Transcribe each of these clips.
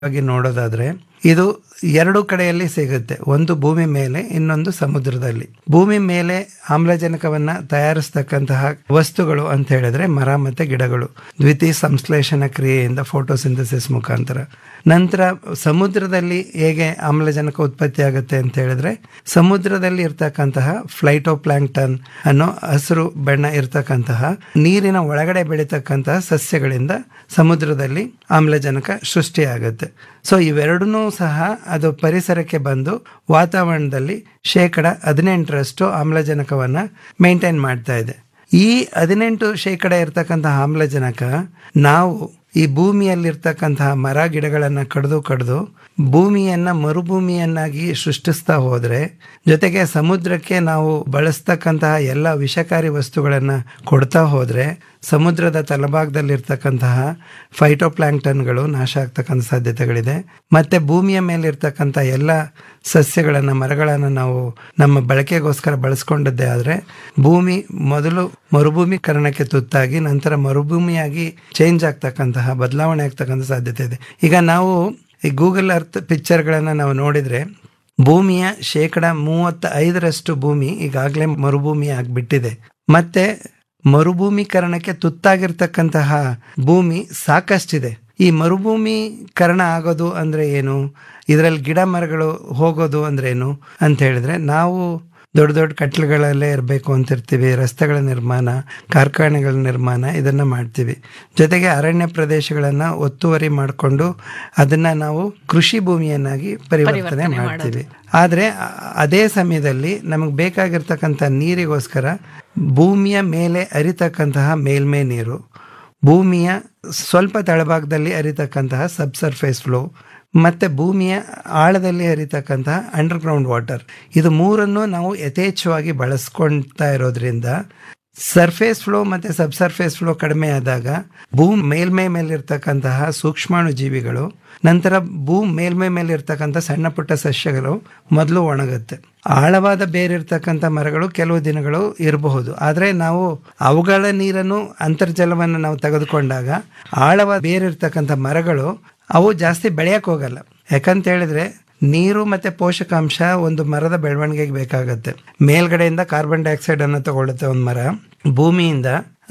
ಆಗಿ ನೋಡೋದಾದ್ರೆ ಇದು ಎರಡು ಕಡೆಯಲ್ಲಿ ಸಿಗುತ್ತೆ ಒಂದು ಭೂಮಿ ಮೇಲೆ ಇನ್ನೊಂದು ಸಮುದ್ರದಲ್ಲಿ ಭೂಮಿ ಮೇಲೆ ಆಮ್ಲಜನಕವನ್ನ ತಯಾರಿಸ್ತಕ್ಕಂತಹ ವಸ್ತುಗಳು ಅಂತ ಹೇಳಿದ್ರೆ ಮರ ಮತ್ತೆ ಗಿಡಗಳು ದ್ವಿತೀಯ ಸಂಶ್ಲೇಷಣ ಕ್ರಿಯೆಯಿಂದ ಫೋಟೋಸಿಂಥಸಿಸ್ ಮುಖಾಂತರ ನಂತರ ಸಮುದ್ರದಲ್ಲಿ ಹೇಗೆ ಆಮ್ಲಜನಕ ಉತ್ಪತ್ತಿ ಆಗುತ್ತೆ ಅಂತ ಹೇಳಿದ್ರೆ ಸಮುದ್ರದಲ್ಲಿ ಇರ್ತಕ್ಕಂತಹ ಫ್ಲೈಟೋಪ್ಲಾಂಕ್ಟನ್ ಅನ್ನೋ ಹಸಿರು ಬಣ್ಣ ಇರ್ತಕ್ಕಂತಹ ನೀರಿನ ಒಳಗಡೆ ಬೆಳೀತಕ್ಕಂತಹ ಸಸ್ಯಗಳಿಂದ ಸಮುದ್ರದಲ್ಲಿ ಆಮ್ಲಜನಕ ಸೃಷ್ಟಿಯಾಗುತ್ತೆ ಸೊ ಇವೆರಡನ್ನೂ ಸಹ ಅದು ಪರಿಸರಕ್ಕೆ ಬಂದು ವಾತಾವರಣದಲ್ಲಿ ಶೇಕಡ ಹದಿನೆಂಟರಷ್ಟು ಆಮ್ಲಜನಕವನ್ನ ಮೇಂಟೈನ್ ಮಾಡ್ತಾ ಇದೆ ಈ ಹದಿನೆಂಟು ಶೇಕಡ ಇರ್ತಕ್ಕಂತಹ ಆಮ್ಲಜನಕ ನಾವು ಈ ಭೂಮಿಯಲ್ಲಿರ್ತಕ್ಕಂತಹ ಮರ ಗಿಡಗಳನ್ನು ಕಡಿದು ಕಡಿದು ಭೂಮಿಯನ್ನ ಮರುಭೂಮಿಯನ್ನಾಗಿ ಸೃಷ್ಟಿಸ್ತಾ ಹೋದ್ರೆ ಜೊತೆಗೆ ಸಮುದ್ರಕ್ಕೆ ನಾವು ಬಳಸ್ತಕ್ಕಂತಹ ಎಲ್ಲ ವಿಷಕಾರಿ ವಸ್ತುಗಳನ್ನು ಕೊಡ್ತಾ ಹೋದ್ರೆ ಸಮುದ್ರದ ತಳಭಾಗದಲ್ಲಿರ್ತಕ್ಕಂತಹ ಫೈಟೋಪ್ಲಾಂಕ್ಟನ್ಗಳು ನಾಶ ಆಗ್ತಕ್ಕಂಥ ಸಾಧ್ಯತೆಗಳಿದೆ ಮತ್ತೆ ಭೂಮಿಯ ಮೇಲೆ ಇರ್ತಕ್ಕಂಥ ಎಲ್ಲ ಸಸ್ಯಗಳನ್ನು ಮರಗಳನ್ನು ನಾವು ನಮ್ಮ ಬಳಕೆಗೋಸ್ಕರ ಬಳಸ್ಕೊಂಡದ್ದೇ ಆದರೆ ಭೂಮಿ ಮೊದಲು ಮರುಭೂಮೀಕರಣಕ್ಕೆ ತುತ್ತಾಗಿ ನಂತರ ಮರುಭೂಮಿಯಾಗಿ ಚೇಂಜ್ ಆಗ್ತಕ್ಕಂತಹ ಬದಲಾವಣೆ ಆಗ್ತಕ್ಕಂಥ ಸಾಧ್ಯತೆ ಇದೆ ಈಗ ನಾವು ಈ ಗೂಗಲ್ ಅರ್ತ್ ಪಿಕ್ಚರ್ಗಳನ್ನು ನಾವು ನೋಡಿದರೆ ಭೂಮಿಯ ಶೇಕಡ ಮೂವತ್ತ ಐದರಷ್ಟು ಭೂಮಿ ಈಗಾಗಲೇ ಮರುಭೂಮಿ ಆಗಿಬಿಟ್ಟಿದೆ ಮತ್ತೆ ಮರುಭೂಮೀಕರಣಕ್ಕೆ ತುತ್ತಾಗಿರ್ತಕ್ಕಂತಹ ಭೂಮಿ ಸಾಕಷ್ಟಿದೆ ಈ ಮರುಭೂಮೀಕರಣ ಆಗೋದು ಅಂದ್ರೆ ಏನು ಇದರಲ್ಲಿ ಗಿಡ ಮರಗಳು ಹೋಗೋದು ಅಂದ್ರೆ ಏನು ಅಂತ ಹೇಳಿದ್ರೆ ನಾವು ದೊಡ್ಡ ದೊಡ್ಡ ಕಟ್ಲುಗಳಲ್ಲೇ ಇರಬೇಕು ಅಂತಿರ್ತೀವಿ ರಸ್ತೆಗಳ ನಿರ್ಮಾಣ ಕಾರ್ಖಾನೆಗಳ ನಿರ್ಮಾಣ ಇದನ್ನ ಮಾಡ್ತೀವಿ ಜೊತೆಗೆ ಅರಣ್ಯ ಪ್ರದೇಶಗಳನ್ನ ಒತ್ತುವರಿ ಮಾಡಿಕೊಂಡು ಅದನ್ನ ನಾವು ಕೃಷಿ ಭೂಮಿಯನ್ನಾಗಿ ಪರಿವರ್ತನೆ ಮಾಡ್ತೀವಿ ಆದರೆ ಅದೇ ಸಮಯದಲ್ಲಿ ನಮಗೆ ಬೇಕಾಗಿರ್ತಕ್ಕಂಥ ನೀರಿಗೋಸ್ಕರ ಭೂಮಿಯ ಮೇಲೆ ಅರಿತಕ್ಕಂತಹ ಮೇಲ್ಮೈ ನೀರು ಭೂಮಿಯ ಸ್ವಲ್ಪ ತಳಭಾಗದಲ್ಲಿ ಅರಿತಕ್ಕಂತಹ ಸಬ್ಸರ್ಫೇಸ್ ಫ್ಲೋ ಮತ್ತೆ ಭೂಮಿಯ ಆಳದಲ್ಲಿ ಹರಿತಕ್ಕಂತಹ ಅಂಡರ್ಗ್ರೌಂಡ್ ವಾಟರ್ ಇದು ಮೂರನ್ನು ನಾವು ಯಥೇಚ್ಛವಾಗಿ ಬಳಸ್ಕೊಳ್ತಾ ಇರೋದ್ರಿಂದ ಸರ್ಫೇಸ್ ಫ್ಲೋ ಮತ್ತೆ ಸಬ್ಸರ್ಫೇಸ್ ಫ್ಲೋ ಕಡಿಮೆ ಆದಾಗ ಭೂ ಮೇಲ್ಮೈ ಮೇಲಿರ್ತಕ್ಕಂತಹ ಸೂಕ್ಷ್ಮಾಣು ಜೀವಿಗಳು ನಂತರ ಭೂ ಮೇಲ್ಮೈ ಮೇಲೆ ಇರ್ತಕ್ಕಂಥ ಸಣ್ಣ ಪುಟ್ಟ ಸಸ್ಯಗಳು ಮೊದಲು ಒಣಗುತ್ತೆ ಆಳವಾದ ಬೇರಿರ್ತಕ್ಕಂಥ ಮರಗಳು ಕೆಲವು ದಿನಗಳು ಇರಬಹುದು ಆದರೆ ನಾವು ಅವುಗಳ ನೀರನ್ನು ಅಂತರ್ಜಲವನ್ನು ನಾವು ತೆಗೆದುಕೊಂಡಾಗ ಆಳವಾದ ಬೇರಿರ್ತಕ್ಕಂಥ ಮರಗಳು ಅವು ಜಾಸ್ತಿ ಬೆಳೆಯಕ್ಕೆ ಹೋಗಲ್ಲ ಯಾಕಂತ ಹೇಳಿದ್ರೆ ನೀರು ಮತ್ತೆ ಪೋಷಕಾಂಶ ಒಂದು ಮರದ ಬೆಳವಣಿಗೆಗೆ ಬೇಕಾಗತ್ತೆ ಮೇಲ್ಗಡೆಯಿಂದ ಕಾರ್ಬನ್ ಡೈಆಕ್ಸೈಡ್ ಅನ್ನು ತಗೊಳುತ್ತೆ ಒಂದು ಮರ ಭೂಮಿಯಿಂದ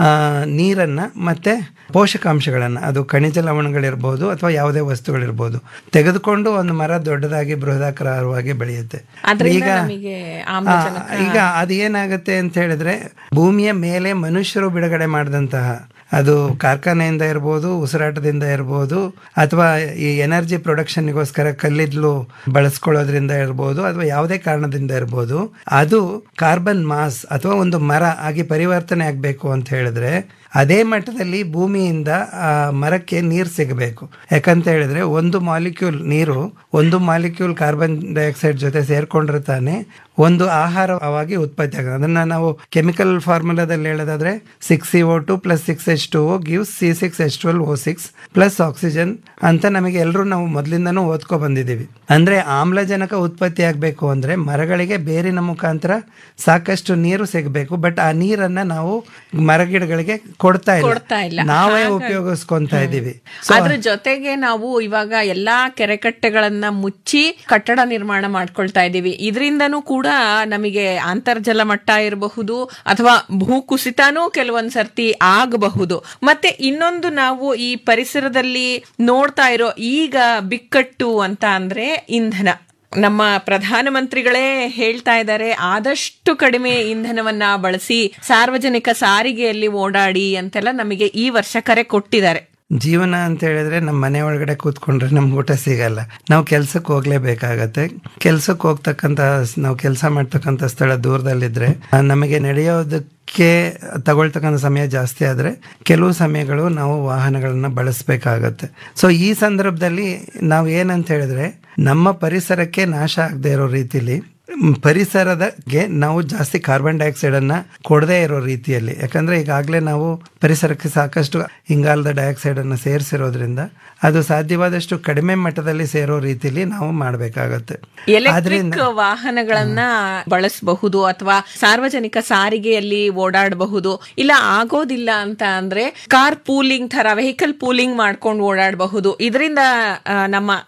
ನೀರನ್ನ ಮತ್ತೆ ಪೋಷಕಾಂಶಗಳನ್ನ ಅದು ಖನಿಜ ಲವಣಗಳಿರ್ಬೋದು ಅಥವಾ ಯಾವುದೇ ವಸ್ತುಗಳಿರ್ಬೋದು ತೆಗೆದುಕೊಂಡು ಒಂದು ಮರ ದೊಡ್ಡದಾಗಿ ಬೃಹದಾಕಾರವಾಗಿ ಬೆಳೆಯುತ್ತೆ ಈಗ ಈಗ ಅದು ಏನಾಗುತ್ತೆ ಅಂತ ಹೇಳಿದ್ರೆ ಭೂಮಿಯ ಮೇಲೆ ಮನುಷ್ಯರು ಬಿಡುಗಡೆ ಮಾಡಿದಂತಹ ಅದು ಕಾರ್ಖಾನೆಯಿಂದ ಇರ್ಬೋದು ಉಸಿರಾಟದಿಂದ ಇರ್ಬೋದು ಅಥವಾ ಈ ಎನರ್ಜಿ ಪ್ರೊಡಕ್ಷನ್ಗೋಸ್ಕರ ಕಲ್ಲಿದ್ಲು ಬಳಸ್ಕೊಳ್ಳೋದ್ರಿಂದ ಇರ್ಬೋದು ಅಥವಾ ಯಾವುದೇ ಕಾರಣದಿಂದ ಇರ್ಬೋದು ಅದು ಕಾರ್ಬನ್ ಮಾಸ್ ಅಥವಾ ಒಂದು ಮರ ಆಗಿ ಪರಿವರ್ತನೆ ಆಗಬೇಕು ಅಂತ ಹೇಳಿದ್ರೆ ಅದೇ ಮಟ್ಟದಲ್ಲಿ ಭೂಮಿಯಿಂದ ಆ ಮರಕ್ಕೆ ನೀರು ಸಿಗಬೇಕು ಯಾಕಂತ ಹೇಳಿದ್ರೆ ಒಂದು ಮಾಲಿಕ್ಯೂಲ್ ನೀರು ಒಂದು ಮಾಲಿಕ್ಯೂಲ್ ಕಾರ್ಬನ್ ಡೈಆಕ್ಸೈಡ್ ಜೊತೆ ಸೇರ್ಕೊಂಡ್ರೆ ತಾನೆ ಒಂದು ಆಹಾರವಾಗಿ ಉತ್ಪತ್ತಿ ಆಗುತ್ತೆ ಅದನ್ನ ನಾವು ಕೆಮಿಕಲ್ ಫಾರ್ಮುಲಾದಲ್ಲಿ ಹೇಳೋದಾದ್ರೆ six C O two plus six H two O gives C six H twelve O six plus oxygen ಅಂತ ನಮಗೆ ಎಲ್ಲರೂ ನಾವು ಮೊದಲಿಂದನೂ ಓದ್ಕೊ ಬಂದಿದ್ದೀವಿ ಅಂದ್ರೆ ಆಮ್ಲಜನಕ ಉತ್ಪತ್ತಿ ಆಗಬೇಕು ಅಂದ್ರೆ ಮರಗಳಿಗೆ ಬೇರಿನ ಮುಖಾಂತರ ಸಾಕಷ್ಟು ನೀರು ಸಿಗಬೇಕು ಬಟ್ ಆ ನೀರನ್ನ ನಾವು ಮರಗಿಡಗಳಿಗೆ ಕೊಡ್ತಾ ಇಲ್ಲ ನಾವೇ ಉಪಯೋಗಿಸ್ಕೊಂತ ಇದ್ದೀವಿ ಅದ್ರ ಜೊತೆಗೆ ನಾವು ಇವಾಗ ಎಲ್ಲಾ ಕೆರೆಕಟ್ಟೆಗಳನ್ನ ಮುಚ್ಚಿ ಕಟ್ಟಡ ನಿರ್ಮಾಣ ಮಾಡ್ಕೊಳ್ತಾ ಇದೀವಿ ಇದರಿಂದನೂ ಕೂಡ ನಮಗೆ ಅಂತರ್ಜಲ ಮಟ್ಟ ಇರಬಹುದು ಅಥವಾ ಭೂಕುಸಿತನೂ ಕೆಲವೊಂದ್ ಸರ್ತಿ ಆಗಬಹುದು ಮತ್ತೆ ಇನ್ನೊಂದು ನಾವು ಈ ಪರಿಸರದಲ್ಲಿ ನೋಡ್ತಾ ಇರೋ ಈಗ ಬಿಕ್ಕಟ್ಟು ಅಂತ ಅಂದ್ರೆ ಇಂಧನ ನಮ್ಮ ಪ್ರಧಾನಮಂತ್ರಿಗಳೇ ಹೇಳ್ತಾ ಇದ್ದಾರೆ ಆದಷ್ಟು ಕಡಿಮೆ ಇಂಧನವನ್ನ ಬಳಸಿ ಸಾರ್ವಜನಿಕ ಸಾರಿಗೆಯಲ್ಲಿ ಓಡಾಡಿ ಅಂತೆಲ್ಲ ನಮಗೆ ಈ ವರ್ಷ ಕರೆ ಕೊಟ್ಟಿದ್ದಾರೆ ಜೀವನ ಅಂತ ಹೇಳಿದ್ರೆ ನಮ್ಮ ಮನೆ ಒಳಗಡೆ ಕೂತ್ಕೊಂಡ್ರೆ ನಮ್ಗೆ ಊಟ ಸಿಗಲ್ಲ ನಾವು ಕೆಲ್ಸಕ್ಕೆ ಹೋಗ್ಲೇಬೇಕಾಗತ್ತೆ ಕೆಲ್ಸಕ್ಕೆ ಹೋಗ್ತಕ್ಕಂತ ನಾವು ಕೆಲಸ ಮಾಡ್ತಕ್ಕಂಥ ಸ್ಥಳ ದೂರದಲ್ಲಿದ್ರೆ ನಮಗೆ ನಡೆಯೋದಕ್ಕೆ ತಗೊಳ್ತಕ್ಕಂಥ ಸಮಯ ಜಾಸ್ತಿ ಆದರೆ ಕೆಲವು ಸಮಯಗಳು ನಾವು ವಾಹನಗಳನ್ನ ಬಳಸಬೇಕಾಗತ್ತೆ ಸೊ ಈ ಸಂದರ್ಭದಲ್ಲಿ ನಾವು ಏನಂತ ಹೇಳಿದ್ರೆ ನಮ್ಮ ಪರಿಸರಕ್ಕೆ ನಾಶ ಆಗದೆ ಇರೋ ರೀತಿಲಿ ಮ್, ಪರಿಸರದಗೆ ನಾವು ಜಾಸ್ತಿ ಕಾರ್ಬನ್ ಡೈಆಕ್ಸೈಡ್ ಅನ್ನ ಕೊಡದೇ ಇರೋ ರೀತಿಯಲ್ಲಿ ಯಾಕಂದ್ರೆ ಈಗಾಗಲೇ ನಾವು ಪರಿಸರಕ್ಕೆ ಸಾಕಷ್ಟು ಇಂಗಾಲದ ಡೈಆಕ್ಸೈಡ್ ಅನ್ನು ಸೇರಿಸಿರೋದ್ರಿಂದ ಅದು ಸಾಧ್ಯವಾದಷ್ಟು ಕಡಿಮೆ ಮಟ್ಟದಲ್ಲಿ ಸೇರೋ ರೀತಿಯಲ್ಲಿ ನಾವು ಮಾಡಬೇಕಾಗತ್ತೆ ಎಲೆಕ್ಟ್ರಿಕ್ ವಾಹನಗಳನ್ನ ಬಳಸಬಹುದು ಅಥವಾ ಸಾರ್ವಜನಿಕ ಸಾರಿಗೆಯಲ್ಲಿ ಓಡಾಡಬಹುದು ಇಲ್ಲ ಆಗೋದಿಲ್ಲ ಅಂತ ಅಂದ್ರೆ ಕಾರ್ ಪೂಲಿಂಗ್ ತರ ವೆಹಿಕಲ್ ಪೂಲಿಂಗ್ ಮಾಡ್ಕೊಂಡು ಓಡಾಡಬಹುದು ಇದರಿಂದ ನಮ್ಮ